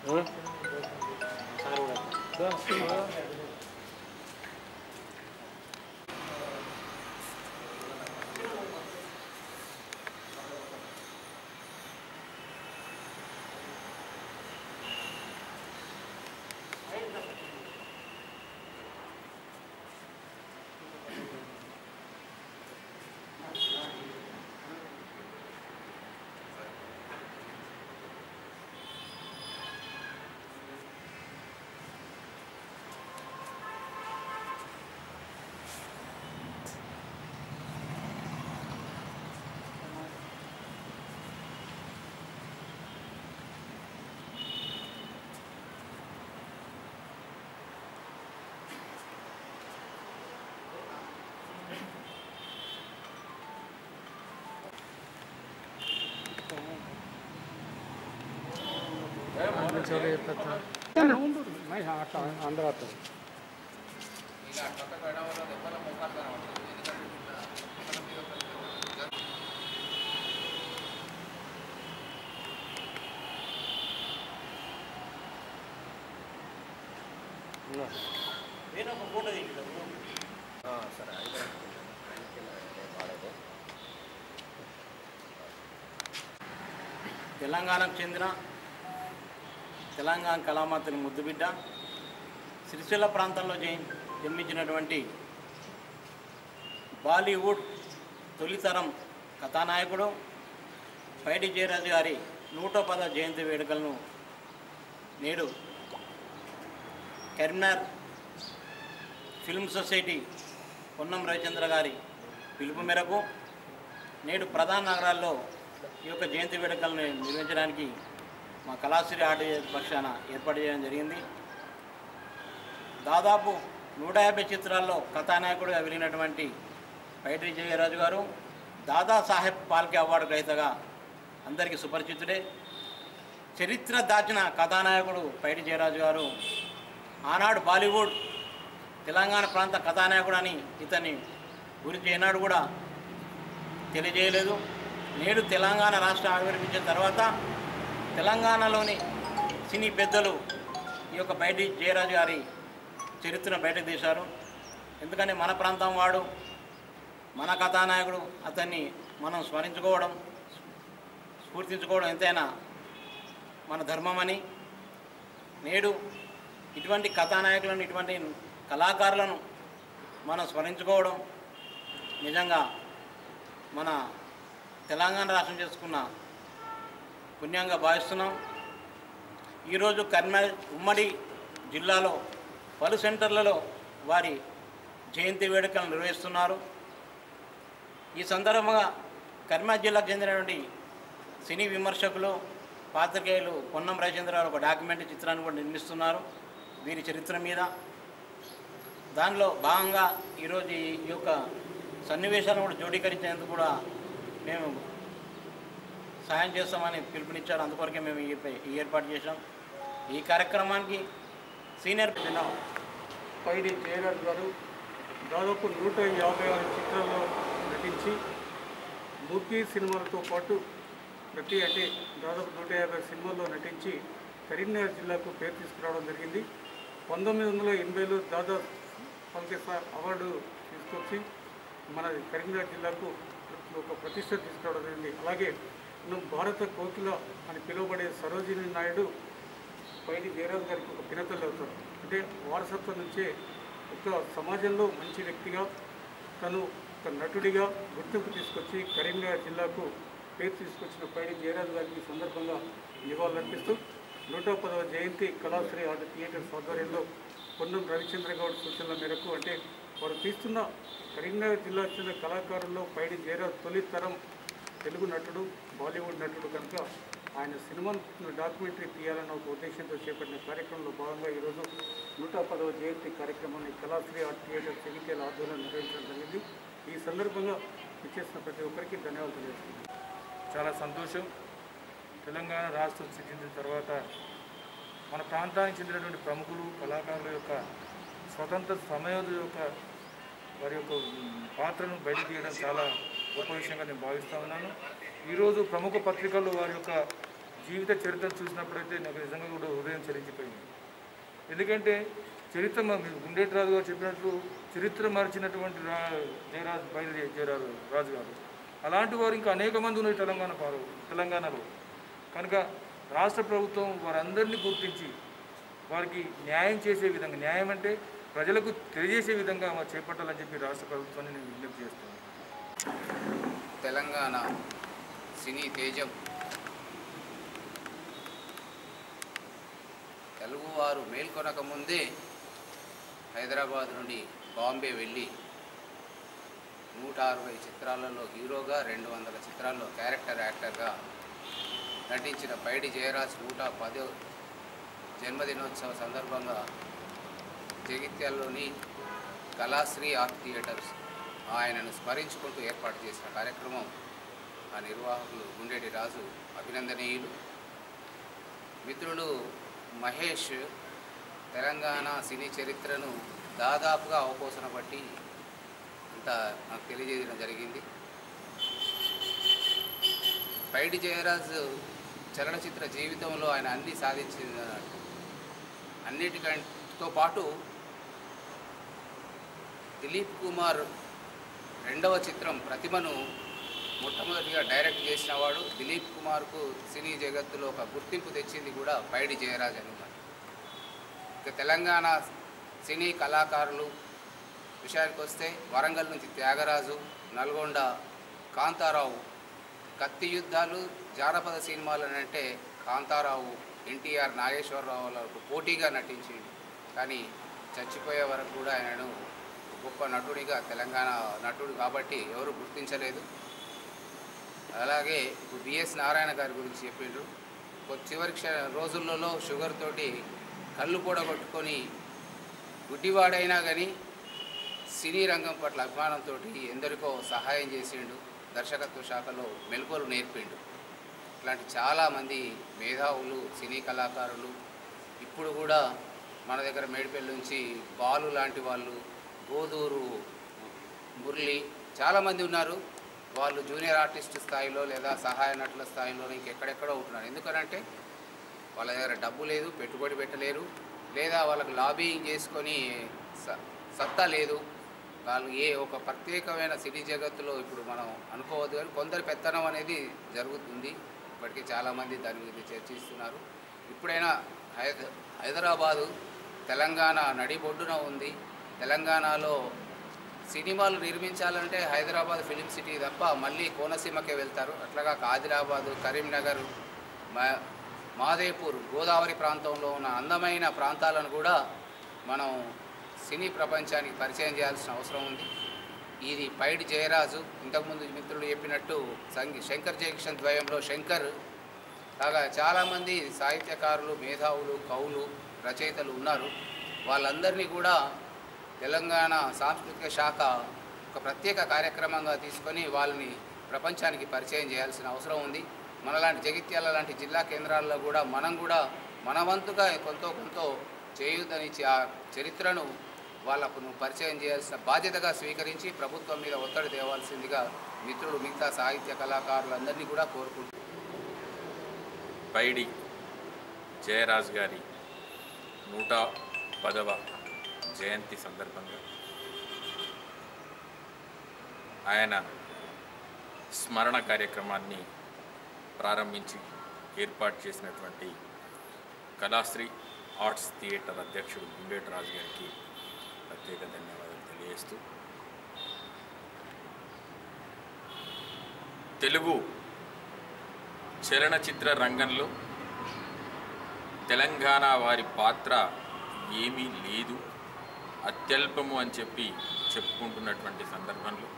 తెలంగాణకు చెందిన తెలంగాణ కళామాతని ముద్దుబిడ్డ సిరిసిల్ల ప్రాంతంలో జీ- జన్మించినటువంటి బాలీవుడ్ తొలితరం కథానాయకుడు పైడి జయరాజు గారి నూట పద జయంతి వేడుకలను నేడు కరీంనగర్ ఫిల్మ్ సొసైటీ పొన్నం రవిచంద్ర గారి పిలుపు మేరకు నేడు ప్రధాన నగరాల్లో ఈ యొక్క జయంతి వేడుకలను నిర్వహించడానికి మా కళాశ్రీ ఆర్ట్ పక్షాన ఏర్పాటు చేయడం జరిగింది దాదాపు నూట యాభై చిత్రాల్లో కథానాయకుడిగా వెలిగినటువంటి పైటి జయరాజు గారు దాదా సాహెబ్ పాల్కే అవార్డు గ్రహీతగా అందరికీ సుపరిచితుడే చరిత్ర దాచిన కథానాయకుడు పైటి జయరాజు గారు ఆనాడు బాలీవుడ్ తెలంగాణ ప్రాంత కథానాయకుడు అని ఇతన్ని గురించి ఏనాడు కూడా తెలియజేయలేదు నేడు తెలంగాణ రాష్ట్రం ఆవిర్భించిన తర్వాత తెలంగాణలోని సినీ పెద్దలు ఈ యొక్క బయటి జయరాజు గారి చరిత్రను బయటకు తీశారు ఎందుకంటే మన ప్రాంతం వాడు మన కథానాయకుడు అతన్ని మనం స్మరించుకోవడం స్ఫూర్తించుకోవడం ఎంతైనా మన ధర్మమని నేడు ఇటువంటి కథానాయకులను ఇటువంటి కళాకారులను మనం స్మరించుకోవడం నిజంగా మన తెలంగాణ రాష్ట్రం చేసుకున్న పుణ్యంగా భావిస్తున్నాం ఈరోజు కర్నూలు ఉమ్మడి జిల్లాలో పలు సెంటర్లలో వారి జయంతి వేడుకలను నిర్వహిస్తున్నారు ఈ సందర్భంగా కర్నూలు జిల్లాకు చెందినటువంటి సినీ విమర్శకులు పాత్రికేయులు పొన్నం రాజేంద్రరావు ఒక డాక్యుమెంటరీ చిత్రాన్ని కూడా నిర్మిస్తున్నారు వీరి చరిత్ర మీద దానిలో భాగంగా ఈరోజు ఈ ఈ యొక్క సన్నివేశాలను కూడా జోడీకరించేందుకు కూడా మేము సహాయం చేస్తామని పిలుపునిచ్చారు అందుకొరకే మేము ఈ ఈ ఏర్పాటు చేశాం ఈ కార్యక్రమానికి సీనియర్ చెందిన పైడి జయరాజ్ గారు దాదాపు నూట యాభై ఆరు చిత్రాల్లో నటించి మూకీ సినిమాలతో పాటు ప్రతి అంటే దాదాపు నూట యాభై సినిమాల్లో నటించి కరీంనగర్ జిల్లాకు పేరు తీసుకురావడం జరిగింది పంతొమ్మిది వందల ఎనభైలో దాదా ఫల్కే సార్ అవార్డు తీసుకొచ్చి మన కరీంనగర్ జిల్లాకు ఒక ప్రతిష్ట తీసుకురావడం జరిగింది అలాగే మనం భారత కోకిల అని పిలువబడే సరోజిని నాయుడు పైడి జయరాజు గారికి ఒక పినతల్లి అవుతారు అంటే వారసత్వం నుంచే ఒక సమాజంలో మంచి వ్యక్తిగా తను ఒక నటుడిగా గుర్తింపు తీసుకొచ్చి కరీంనగర్ జిల్లాకు పేరు తీసుకొచ్చిన పైడి జయరాజు గారికి ఈ సందర్భంగా నివాళులర్పిస్తూ నూట పదవ జయంతి కళాశ్రీ ఆర్ట్ థియేటర్స్ ఆధ్వర్యంలో పొన్నం రవిచంద్ర గౌడ్ సూచనల మేరకు అంటే వారు తీస్తున్న కరీంనగర్ జిల్లాకు చెందిన కళాకారుల్లో పైడి జయరాజ్ తొలి తరం తెలుగు నటుడు బాలీవుడ్ నటుడు కనుక ఆయన సినిమా డాక్యుమెంటరీ తీయాలన్న ఒక ఉద్దేశంతో చేపట్టిన కార్యక్రమంలో భాగంగా ఈరోజు నూట పదవ జయంతి కార్యక్రమాన్ని కళాశ్రీ ఆర్ట్ థియేటర్ జగిత్యాల ఆధ్వర్యంలో నిర్వహించడం జరిగింది ఈ సందర్భంగా ఇచ్చేసిన ప్రతి ఒక్కరికి ధన్యవాదాలు తెలియజేస్తున్నాను చాలా సంతోషం తెలంగాణ రాష్ట్రం సిద్ధించిన తర్వాత మన ప్రాంతానికి చెందినటువంటి ప్రముఖులు కళాకారుల యొక్క స్వతంత్ర సమయోధుల యొక్క వారి యొక్క ఉమ్, పాత్రను బయట తీయడం చాలా గొప్ప విషయంగా నేను భావిస్తూ ఉన్నాను ఈరోజు ప్రముఖ పత్రికల్లో వారి యొక్క జీవిత చరిత్ర చూసినప్పుడైతే నాకు నిజంగా కూడా హృదయం చలించిపోయింది ఎందుకంటే చరిత్ర మ- మీరు గుండేటిరాజు గారు చెప్పినట్లు చరిత్ర మరిచినటువంటి రా జయరాజు బయలు జయరాజు రాజు గారు అలాంటి వారు ఇంకా అనేక మంది ఉన్నారు తెలంగాణ పాలు తెలంగాణలో కనుక రాష్ట్ర ప్రభుత్వం వారందరినీ గుర్తించి వారికి న్యాయం చేసే విధంగా న్యాయం అంటే ప్రజలకు తెలియజేసే విధంగా మరి చేపట్టాలని చెప్పి రాష్ట్ర ప్రభుత్వాన్ని నేను విజ్ఞప్తి చేస్తున్నాను తెలంగాణ సినీ తేజం తెలుగువారు మేల్కొనక ముందే హైదరాబాద్ నుండి బాంబే వెళ్ళి నూట అరవై చిత్రాలలో హీరోగా రెండు వందల చిత్రాల్లో క్యారెక్టర్ యాక్టర్గా నటించిన పైడి జయరాజ్ నూట పదో జన్మదినోత్సవ సందర్భంగా జగిత్యాల్లోని కళాశ్రీ ఆర్ట్ థియేటర్స్ ఆయనను స్మరించుకుంటూ ఏర్పాటు చేసిన కార్యక్రమం ఆ నిర్వాహకులు గుండెటి రాజు అభినందనీయులు మిత్రులు మహేష్ తెలంగాణ సినీ చరిత్రను దాదాపుగా అవపోసన బట్టి అంత నాకు తెలియజేయడం జరిగింది పైడి జయరాజు చలనచిత్ర జీవితంలో ఆయన అన్ని సాధించిన అన్నిటికంతో పాటు దిలీప్ కుమార్ రెండవ చిత్రం ప్రతిమను మొట్టమొదటిగా డైరెక్ట్ చేసిన వాడు దిలీప్ కుమార్కు సినీ జగత్తులో ఒక గుర్తింపు తెచ్చింది కూడా పైడి జయరాజ్ అని ఉన్నారు ఇక తెలంగాణ సినీ కళాకారులు విషయానికి వస్తే వరంగల్ నుంచి త్యాగరాజు నల్గొండ కాంతారావు కత్తి యుద్ధాలు జానపద సినిమాలు అని అంటే కాంతారావు ఎన్టీఆర్ నాగేశ్వరరావులకు పోటీగా నటించిండు కానీ చచ్చిపోయే వరకు కూడా ఆయనను గొప్ప నటుడిగా తెలంగాణ నటుడు కాబట్టి ఎవరు గుర్తించలేదు అలాగే ఇప్పుడు బిఎస్ నారాయణ గారి గురించి చెప్పిండ్రు కొ- చివరి క్ష రోజులలో షుగర్ తోటి కళ్ళు కూడగొట్టుకొని గుడ్డివాడైనా కానీ సినీ రంగం పట్ల అభిమానంతో ఎందరికో సహాయం చేసిండు దర్శకత్వ శాఖలో మెలకువలు నేర్పిండు ఇట్లాంటి చాలామంది మేధావులు సినీ కళాకారులు ఇప్పుడు కూడా మన దగ్గర మేడిపల్లి నుంచి బాలు లాంటి వాళ్ళు గోదూరు మురళి చాలామంది ఉన్నారు వాళ్ళు జూనియర్ ఆర్టిస్ట్ స్థాయిలో లేదా సహాయ నటుల స్థాయిలో ఇంకెక్కడెక్కడో ఉంటున్నారు ఎందుకనంటే వాళ్ళ దగ్గర డబ్బు లేదు పెట్టుబడి పెట్టలేరు లేదా వాళ్ళకి లాబింగ్ చేసుకొని స- సత్తా లేదు వాళ్ళు ఏ ఒక ప్రత్యేకమైన సినీ జగత్తులో ఇప్పుడు మనం అనుకోవద్దు కానీ కొందరి పెత్తనం అనేది జరుగుతుంది ఇప్పటికీ చాలామంది దాని గురించి చర్చిస్తున్నారు ఇప్పుడైనా హైద హైదరాబాదు తెలంగాణ నడిబొడ్డున ఉంది తెలంగాణలో సినిమాలు నిర్మించాలంటే హైదరాబాద్ ఫిలిం సిటీ తప్ప మళ్ళీ కోనసీమకే వెళ్తారు అట్లాగా ఆదిలాబాదు కరీంనగర్ మా మాదేపూర్ గోదావరి ప్రాంతంలో ఉన్న అందమైన ప్రాంతాలను కూడా మనం సినీ ప్రపంచానికి పరిచయం చేయాల్సిన అవసరం ఉంది ఇది పైడి జయరాజు ఇంతకుముందు మిత్రులు చెప్పినట్టు సంగీ శంకర్ జయకిషన్ ద్వయంలో శంకర్ లాగా చాలామంది సాహిత్యకారులు మేధావులు కవులు రచయితలు ఉన్నారు వాళ్ళందరినీ కూడా తెలంగాణ సాంస్కృతిక శాఖ ఒక ప్రత్యేక కార్యక్రమంగా తీసుకొని వాళ్ళని ప్రపంచానికి పరిచయం చేయాల్సిన అవసరం ఉంది మనలాంటి జగిత్యాల లాంటి జిల్లా కేంద్రాల్లో కూడా మనం కూడా మన వంతుగా కొంత కొంత చేయుదనిచ్చి ఆ చరిత్రను వాళ్ళకు పరిచయం చేయాల్సిన బాధ్యతగా స్వీకరించి ప్రభుత్వం మీద ఒత్తిడి తేవాల్సిందిగా మిత్రులు మిగతా సాహిత్య కళాకారులందరినీ కూడా కోరుకుంటున్నారు పైడి జయరాజ్ గారి నూట పదవ జయంతి సందర్భంగా ఆయన స్మరణ కార్యక్రమాన్ని ప్రారంభించి ఏర్పాటు చేసినటువంటి కళాశ్రీ ఆర్ట్స్ థియేటర్ అధ్యక్షుడు గుండేటి రాజు గారికి ప్రత్యేక ధన్యవాదాలు తెలియజేస్తూ తెలుగు చలనచిత్ర రంగంలో తెలంగాణ వారి పాత్ర ఏమీ లేదు అత్యల్పము అని చెప్పి చెప్పుకుంటున్నటువంటి సందర్భంలో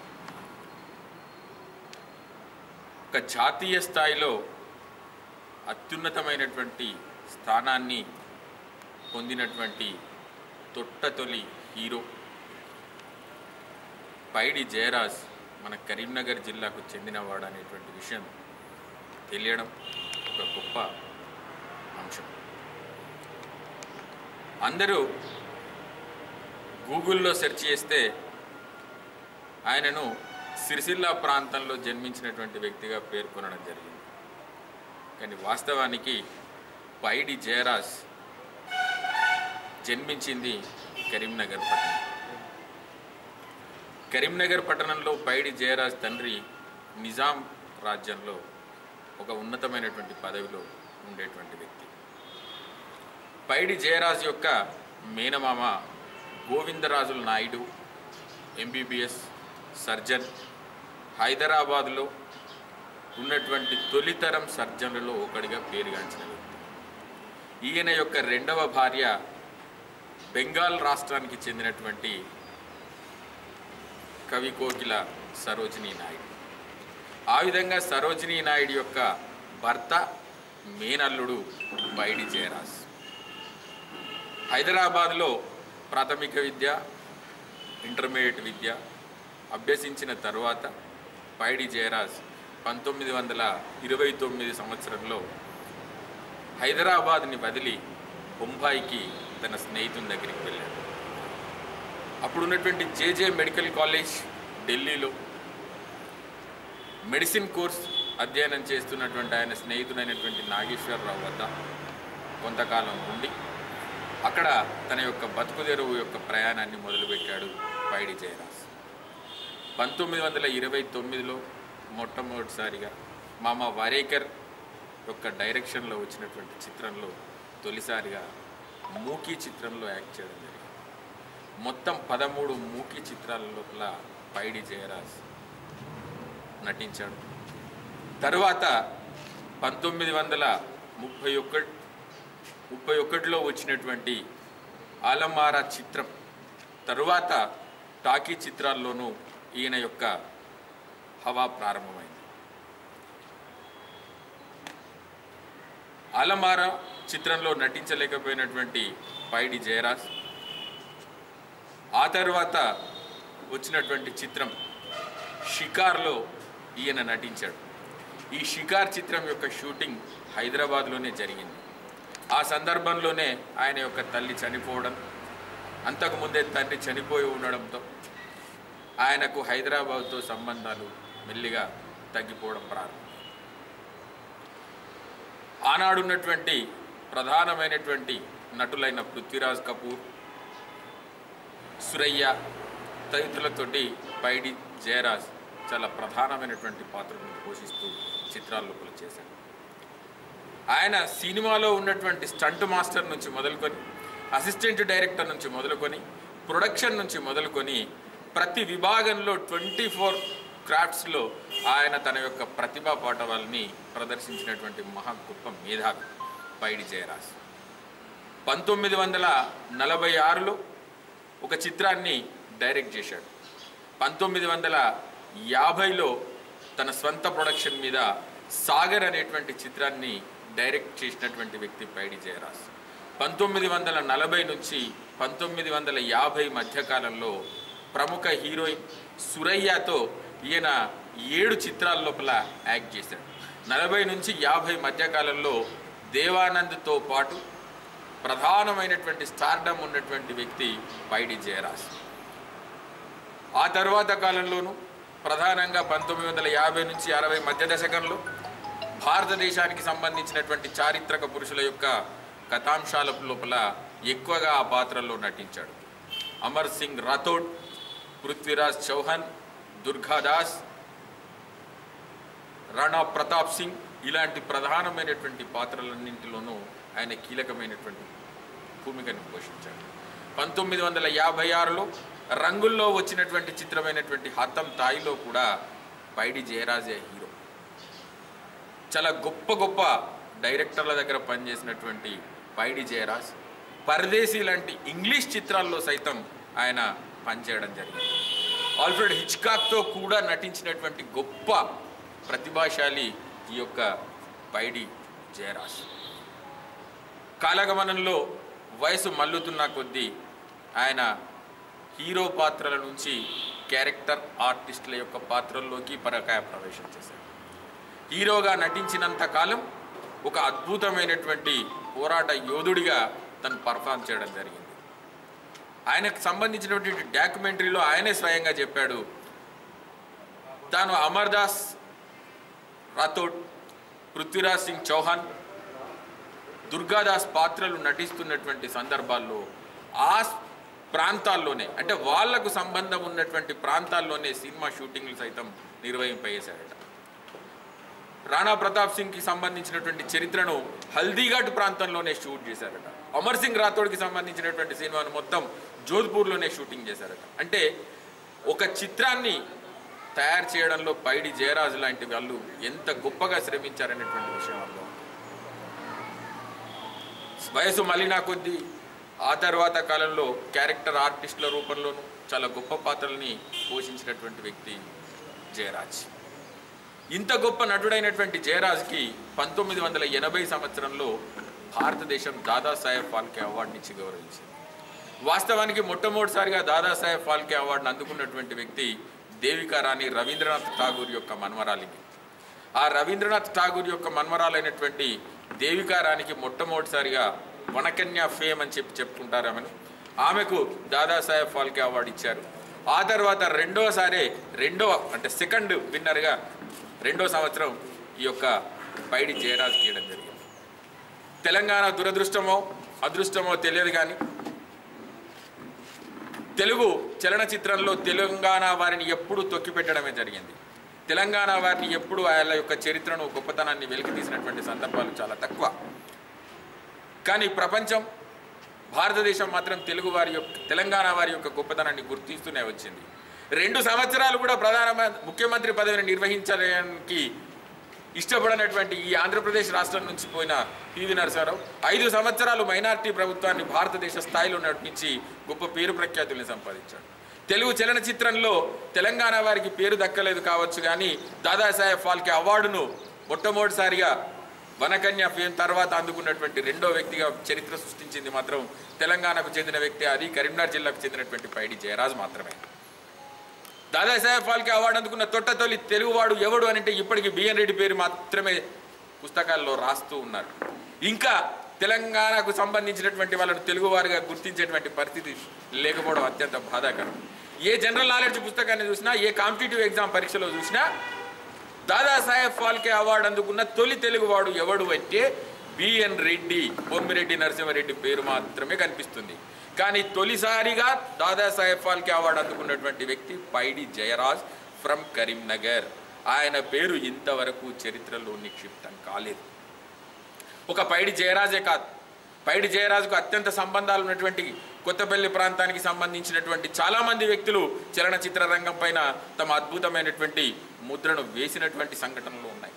ఒక జాతీయ స్థాయిలో అత్యున్నతమైనటువంటి స్థానాన్ని పొందినటువంటి తొట్టతొలి హీరో పైడి జయరాజ్ మన కరీంనగర్ జిల్లాకు చెందినవాడు అనేటువంటి విషయం తెలియడం ఒక గొప్ప అంశం అందరూ గూగుల్లో సెర్చ్ చేస్తే ఆయనను సిరిసిల్ల ప్రాంతంలో జన్మించినటువంటి వ్యక్తిగా పేర్కొనడం జరిగింది కానీ వాస్తవానికి పైడి జయరాజ్ జన్మించింది కరీంనగర్ పట్టణం కరీంనగర్ పట్టణంలో పైడి జయరాజ్ తండ్రి నిజాం రాజ్యంలో ఒక ఉన్నతమైనటువంటి పదవిలో ఉండేటువంటి వ్యక్తి పైడి జయరాజ్ యొక్క మేనమామ గోవిందరాజుల నాయుడు ఎంబీబీఎస్ సర్జన్ హైదరాబాదులో ఉన్నటువంటి తొలితరం సర్జన్లలో ఒకడిగా పేరుగాంచిన వ్యక్తి ఈయన యొక్క రెండవ భార్య బెంగాల్ రాష్ట్రానికి చెందినటువంటి కవి కోకిల సరోజినీ నాయుడు ఆ విధంగా సరోజినీ నాయుడు యొక్క భర్త మేనల్లుడు బైడి జయరాజ్ హైదరాబాద్లో ప్రాథమిక విద్య ఇంటర్మీడియట్ విద్య అభ్యసించిన తరువాత పైడి జయరాజ్ పంతొమ్మిది వందల ఇరవై తొమ్మిది సంవత్సరంలో హైదరాబాద్ని వదిలి బొంబాయికి తన స్నేహితుని దగ్గరికి వెళ్ళాడు అప్పుడు ఉన్నటువంటి జేజే మెడికల్ కాలేజ్ ఢిల్లీలో మెడిసిన్ కోర్స్ అధ్యయనం చేస్తున్నటువంటి ఆయన స్నేహితుడైనటువంటి నాగేశ్వరరావు వద్ద కొంతకాలం ఉండి అక్కడ తన యొక్క బతుకుదెరువు యొక్క ప్రయాణాన్ని మొదలుపెట్టాడు పైడి జయరాజ్ పంతొమ్మిది వందల ఇరవై తొమ్మిదిలో మొట్టమొదటిసారిగా మామ వారేకర్ యొక్క డైరెక్షన్లో వచ్చినటువంటి చిత్రంలో తొలిసారిగా మూకీ చిత్రంలో యాక్ట్ చేయడం జరిగింది మొత్తం పదమూడు మూకీ చిత్రాల లోపల పైడి జయరాజ్ నటించాడు తరువాత పంతొమ్మిది వందల ముప్పై ఒకటి ముప్పై ఒకటిలో వచ్చినటువంటి ఆలమారా చిత్రం తరువాత టాకీ చిత్రాల్లోనూ ఈయన యొక్క హవా ప్రారంభమైంది ఆలమారా చిత్రంలో నటించలేకపోయినటువంటి పైడి జయరాజ్ ఆ తర్వాత వచ్చినటువంటి చిత్రం షికార్లో ఈయన నటించాడు ఈ షికార్ చిత్రం యొక్క షూటింగ్ హైదరాబాద్లోనే జరిగింది ఆ సందర్భంలోనే ఆయన యొక్క తల్లి చనిపోవడం అంతకుముందే తండ్రి చనిపోయి ఉండడంతో ఆయనకు హైదరాబాద్తో సంబంధాలు మెల్లిగా తగ్గిపోవడం ప్రారంభం ఆనాడున్నటువంటి ప్రధానమైనటువంటి నటులైన పృథ్వీరాజ్ కపూర్ సురయ్య తదితరులతోటి పైడి జయరాజ్ చాలా ప్రధానమైనటువంటి పాత్రలను పోషిస్తూ చిత్రాల లోపల చేశాడు ఆయన సినిమాలో ఉన్నటువంటి స్టంట్ మాస్టర్ నుంచి మొదలుకొని అసిస్టెంట్ డైరెక్టర్ నుంచి మొదలుకొని ప్రొడక్షన్ నుంచి మొదలుకొని ప్రతి విభాగంలో ట్వంటీ ఫోర్ క్రాఫ్ట్స్లో ఆయన తన యొక్క ప్రతిభా పాఠవాల్ని ప్రదర్శించినటువంటి మహా గొప్ప మేధావి పైడి జయరాజ్ పంతొమ్మిది వందల నలభై ఆరులో ఒక చిత్రాన్ని డైరెక్ట్ చేశాడు పంతొమ్మిది వందల యాభైలో తన స్వంత ప్రొడక్షన్ మీద సాగర్ అనేటువంటి చిత్రాన్ని డైరెక్ట్ చేసినటువంటి వ్యక్తి పైడి జయరాజ్ పంతొమ్మిది వందల నలభై నుంచి పంతొమ్మిది వందల యాభై మధ్యకాలంలో ప్రముఖ హీరోయిన్ సురయ్యతో ఈయన ఏడు చిత్రాల లోపల యాక్ట్ చేశాడు నలభై నుంచి యాభై మధ్యకాలంలో దేవానంద్తో పాటు ప్రధానమైనటువంటి స్టార్డమ్ ఉన్నటువంటి వ్యక్తి పైడి జయరాజ్ ఆ తర్వాత కాలంలోనూ ప్రధానంగా పంతొమ్మిది వందల యాభై నుంచి అరవై మధ్య దశకంలో భారతదేశానికి సంబంధించినటువంటి చారిత్రక పురుషుల యొక్క కథాంశాల లోపల ఎక్కువగా ఆ పాత్రల్లో నటించాడు అమర్ సింగ్ రాథోడ్ పృథ్వీరాజ్ చౌహాన్ దుర్గాదాస్ రాణా ప్రతాప్ సింగ్ ఇలాంటి ప్రధానమైనటువంటి పాత్రలన్నింటిలోనూ ఆయన కీలకమైనటువంటి భూమికను పోషించాడు పంతొమ్మిది వందల యాభై ఆరులో రంగుల్లో వచ్చినటువంటి చిత్రమైనటువంటి హతం తాయిలో కూడా పైడి జయరాజే హీరో చాలా గొప్ప గొప్ప డైరెక్టర్ల దగ్గర పనిచేసినటువంటి పైడి జయరాజ్ పరదేశీ లాంటి ఇంగ్లీష్ చిత్రాల్లో సైతం ఆయన పనిచేయడం జరిగింది ఆల్ఫ్రెడ్ హిచ్కాక్తో కూడా నటించినటువంటి గొప్ప ప్రతిభాశాలి ఈ యొక్క పైడి జయరాజ్ కాలగమనంలో వయసు మల్లుతున్న కొద్దీ ఆయన హీరో పాత్రల నుంచి క్యారెక్టర్ ఆర్టిస్టుల యొక్క పాత్రల్లోకి పరకాయ ప్రవేశం చేశాడు హీరోగా నటించినంత కాలం ఒక అద్భుతమైనటువంటి పోరాట యోధుడిగా తను పర్ఫామ్ చేయడం జరిగింది ఆయనకు సంబంధించినటువంటి డాక్యుమెంటరీలో ఆయనే స్వయంగా చెప్పాడు తాను అమర్దాస్ రాథోడ్ పృథ్వీరాజ్ సింగ్ చౌహాన్ దుర్గాదాస్ పాత్రలు నటిస్తున్నటువంటి సందర్భాల్లో ఆ స్- ప్రాంతాల్లోనే అంటే వాళ్లకు సంబంధం ఉన్నటువంటి ప్రాంతాల్లోనే సినిమా షూటింగ్లు సైతం నిర్వహింపజేశారట రాణా ప్రతాప్ సింగ్కి సంబంధించినటువంటి చరిత్రను హల్దీఘాట్ ప్రాంతంలోనే షూట్ చేశారట అమర్ సింగ్ రాథోడ్కి సంబంధించినటువంటి సినిమాను మొత్తం జోధ్పూర్లోనే షూటింగ్ చేశారట అంటే ఒక చిత్రాన్ని తయారు చేయడంలో పైడి జయరాజు లాంటి వాళ్ళు ఎంత గొప్పగా శ్రమించారనేటువంటి విషయం అర్థం వయసు మలినా కొద్దీ ఆ తర్వాత కాలంలో క్యారెక్టర్ ఆర్టిస్టుల రూపంలోనూ చాలా గొప్ప పాత్రల్ని పోషించినటువంటి వ్యక్తి జయరాజ్ ఇంత గొప్ప నటుడైనటువంటి జయరాజ్కి పంతొమ్మిది వందల ఎనభై సంవత్సరంలో భారతదేశం దాదాసాహెబ్ ఫాల్కే అవార్డుని ఇచ్చి గౌరవించింది వాస్తవానికి మొట్టమొదటిసారిగా దాదాసాహెబ్ ఫాల్కే అవార్డును అందుకున్నటువంటి వ్యక్తి దేవికా రాణి రవీంద్రనాథ్ ఠాగూర్ యొక్క మన్మరాలిని ఆ రవీంద్రనాథ్ ఠాగూర్ యొక్క మన్మరాలైనటువంటి దేవికా రాణికి మొట్టమొదటిసారిగా వనకన్య ఫేమ్ అని చెప్పి చెప్పుకుంటారు ఆమెను ఆమెకు దాదాసాహెబ్ ఫాల్కే అవార్డు ఇచ్చారు ఆ తర్వాత రెండోసారి రెండో అంటే సెకండ్ విన్నర్గా రెండో సంవత్సరం ఈ యొక్క పైడి జయరాజ్ గీయడం జరిగింది తెలంగాణ దురదృష్టమో అదృష్టమో తెలియదు కానీ తెలుగు చలనచిత్రంలో తెలంగాణ వారిని ఎప్పుడూ తొక్కిపెట్టడమే జరిగింది తెలంగాణ వారిని ఎప్పుడు వాళ్ళ యొక్క చరిత్రను గొప్పతనాన్ని వెలికి తీసినటువంటి సందర్భాలు చాలా తక్కువ కానీ ప్రపంచం భారతదేశం మాత్రం తెలుగు వారి యొక్క తెలంగాణ వారి యొక్క గొప్పతనాన్ని గుర్తిస్తూనే వచ్చింది రెండు సంవత్సరాలు కూడా ప్రధాన ముఖ్యమంత్రి పదవిని నిర్వహించడానికి ఇష్టపడనటువంటి ఈ ఆంధ్రప్రదేశ్ రాష్ట్రం నుంచి పోయిన పివి నరసింహారావు ఐదు సంవత్సరాలు మైనార్టీ ప్రభుత్వాన్ని భారతదేశ స్థాయిలో నడిపించి గొప్ప పేరు ప్రఖ్యాతుల్ని సంపాదించాడు తెలుగు చలనచిత్రంలో తెలంగాణ వారికి పేరు దక్కలేదు కావచ్చు కానీ దాదాసాహెబ్ ఫాల్కే అవార్డును మొట్టమొదటిసారిగా వనకన్య ఫేమ్ తర్వాత అందుకున్నటువంటి రెండో వ్యక్తిగా చరిత్ర సృష్టించింది మాత్రం తెలంగాణకు చెందిన వ్యక్తి అది కరీంనగర్ జిల్లాకు చెందినటువంటి పైడి జయరాజ్ మాత్రమే దాదాసాహెబ్ ఫాల్కే అవార్డు అందుకున్న తొట్ట తొలి తెలుగువాడు ఎవడు అని అంటే ఇప్పటికీ బిఎన్ రెడ్డి పేరు మాత్రమే పుస్తకాల్లో రాస్తూ ఉన్నారు ఇంకా తెలంగాణకు సంబంధించినటువంటి వాళ్ళను తెలుగువారుగా గుర్తించేటువంటి పరిస్థితి లేకపోవడం అత్యంత బాధాకరం ఏ జనరల్ నాలెడ్జ్ పుస్తకాన్ని చూసినా ఏ కాంపిటేటివ్ ఎగ్జామ్ పరీక్షలో చూసినా దాదాసాహెబ్ ఫాల్కే అవార్డు అందుకున్న తొలి తెలుగువాడు ఎవడు అంటే బిఎన్ రెడ్డి బొమ్మిరెడ్డి నరసింహారెడ్డి పేరు మాత్రమే కనిపిస్తుంది కానీ తొలిసారిగా దాదాసాహెబ్ ఫాల్కే అవార్డు అందుకున్నటువంటి వ్యక్తి పైడి జయరాజ్ ఫ్రమ్ కరీంనగర్ ఆయన పేరు ఇంతవరకు చరిత్రలో నిక్షిప్తం కాలేదు ఒక పైడి జయరాజే కాదు పైడి జయరాజుకు అత్యంత సంబంధాలు ఉన్నటువంటి కొత్తపల్లి ప్రాంతానికి సంబంధించినటువంటి చాలామంది వ్యక్తులు చలనచిత్ర రంగం పైన తమ అద్భుతమైనటువంటి ముద్రను వేసినటువంటి సంఘటనలు ఉన్నాయి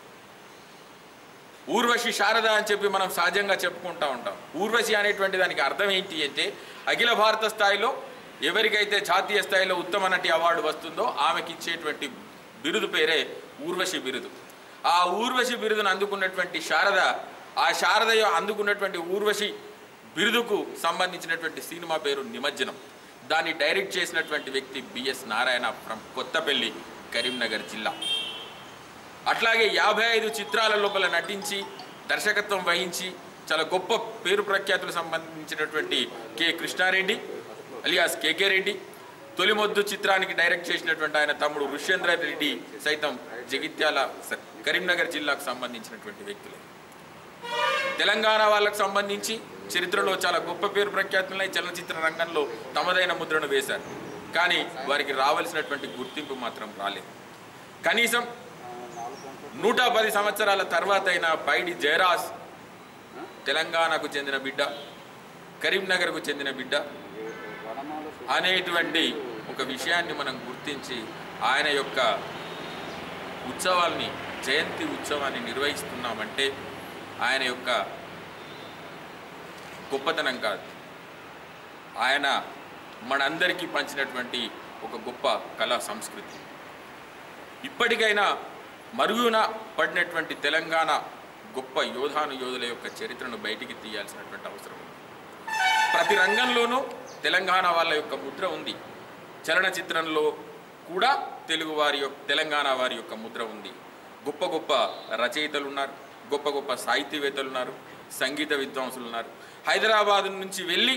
ఊర్వశి శారద అని చెప్పి మనం సహజంగా చెప్పుకుంటా ఉంటాం ఊర్వశి అనేటువంటి దానికి అర్థం ఏంటి అంటే అఖిల భారత స్థాయిలో ఎవరికైతే జాతీయ స్థాయిలో ఉత్తమ నటి అవార్డు వస్తుందో ఆమెకి ఇచ్చేటువంటి బిరుదు పేరే ఊర్వశి బిరుదు ఆ ఊర్వశి బిరుదును అందుకున్నటువంటి శారద ఆ శారద అందుకున్నటువంటి ఊర్వశి బిరుదుకు సంబంధించినటువంటి సినిమా పేరు నిమజ్జనం దాన్ని డైరెక్ట్ చేసినటువంటి వ్యక్తి బిఎస్ నారాయణ ఫ్రమ్ కొత్తపల్లి కరీంనగర్ జిల్లా అట్లాగే యాభై ఐదు చిత్రాల లోపల నటించి దర్శకత్వం వహించి చాలా గొప్ప పేరు ప్రఖ్యాతులు సంబంధించినటువంటి K Krishna Reddy alias KK Reddy తొలిమొద్దు చిత్రానికి డైరెక్ట్ చేసినటువంటి ఆయన తమ్ముడు ఋష్యేంద్ర రెడ్డి సైతం జగిత్యాల స- కరీంనగర్ జిల్లాకు సంబంధించినటువంటి వ్యక్తులే తెలంగాణ వాళ్ళకు సంబంధించి చరిత్రలో చాలా గొప్ప పేరు ప్రఖ్యాతులున్నాయి చలనచిత్ర రంగంలో తమదైన ముద్రను వేశారు కానీ వారికి రావాల్సినటువంటి గుర్తింపు మాత్రం రాలేదు కనీసం నూట పది సంవత్సరాల తర్వాత అయిన పైడి జయరాజ్ తెలంగాణకు చెందిన బిడ్డ కరీంనగర్కు చెందిన బిడ్డ అనేటువంటి ఒక విషయాన్ని మనం గుర్తించి ఆయన యొక్క ఉత్సవాల్ని జయంతి ఉత్సవాన్ని నిర్వహిస్తున్నామంటే ఆయన యొక్క గొప్పతనం కాదు ఆయన మనందరికీ పంచినటువంటి ఒక గొప్ప కళా సంస్కృతి ఇప్పటికైనా మరుగున పడినటువంటి తెలంగాణ గొప్ప యోధాను యోధుల యొక్క చరిత్రను బయటికి తీయాల్సినటువంటి అవసరం ఉంది ప్రతి రంగంలోనూ తెలంగాణ వాళ్ళ యొక్క ముద్ర ఉంది చలనచిత్రంలో కూడా తెలుగు వారి యొక్క తెలంగాణ వారి యొక్క ముద్ర ఉంది గొప్ప గొప్ప రచయితలు ఉన్నారు గొప్ప గొప్ప సాహితీవేత్తలు ఉన్నారు సంగీత విద్వాంసులు ఉన్నారు హైదరాబాద్ నుంచి వెళ్ళి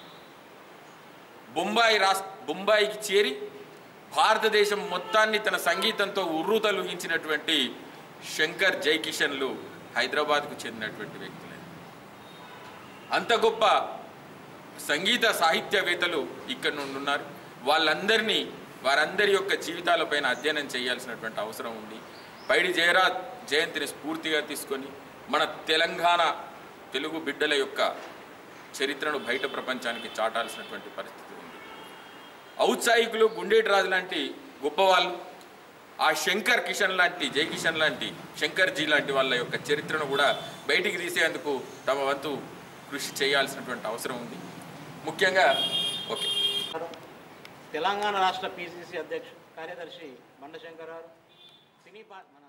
బొంబాయి రాష్ట్ర బొంబాయికి చేరి భారతదేశం మొత్తాన్ని తన సంగీతంతో ఉర్రూతలూగించినటువంటి శంకర్ జైకిషన్లు హైదరాబాద్కు చెందినటువంటి వ్యక్తులే అంత గొప్ప సంగీత సాహిత్యవేత్తలు ఇక్కడ నుండి ఉన్నారు వాళ్ళందరినీ వారందరి యొక్క జీవితాలపైన అధ్యయనం చేయాల్సినటువంటి అవసరం ఉంది పైడి జయరాజ్ జయంతిని స్ఫూర్తిగా తీసుకొని మన తెలంగాణ తెలుగు బిడ్డల యొక్క చరిత్రను బయట ప్రపంచానికి చాటాల్సినటువంటి పరిస్థితి ఉంది ఔత్సాహికులు గుండేటి రాజు లాంటి గొప్పవాళ్ళు ఆ శంకర్ కిషన్ లాంటి జై కిషన్ లాంటి శంకర్ జీ లాంటి వాళ్ళ యొక్క చరిత్రను కూడా బయటికి తీసేందుకు తమ వంతు కృషి చేయాల్సినటువంటి అవసరం ఉంది ముఖ్యంగా ఓకే తెలంగాణ రాష్ట్ర పిసిసి అధ్యక్ష కార్యదర్శి బండశంకర్ గారు సినీ పా- మన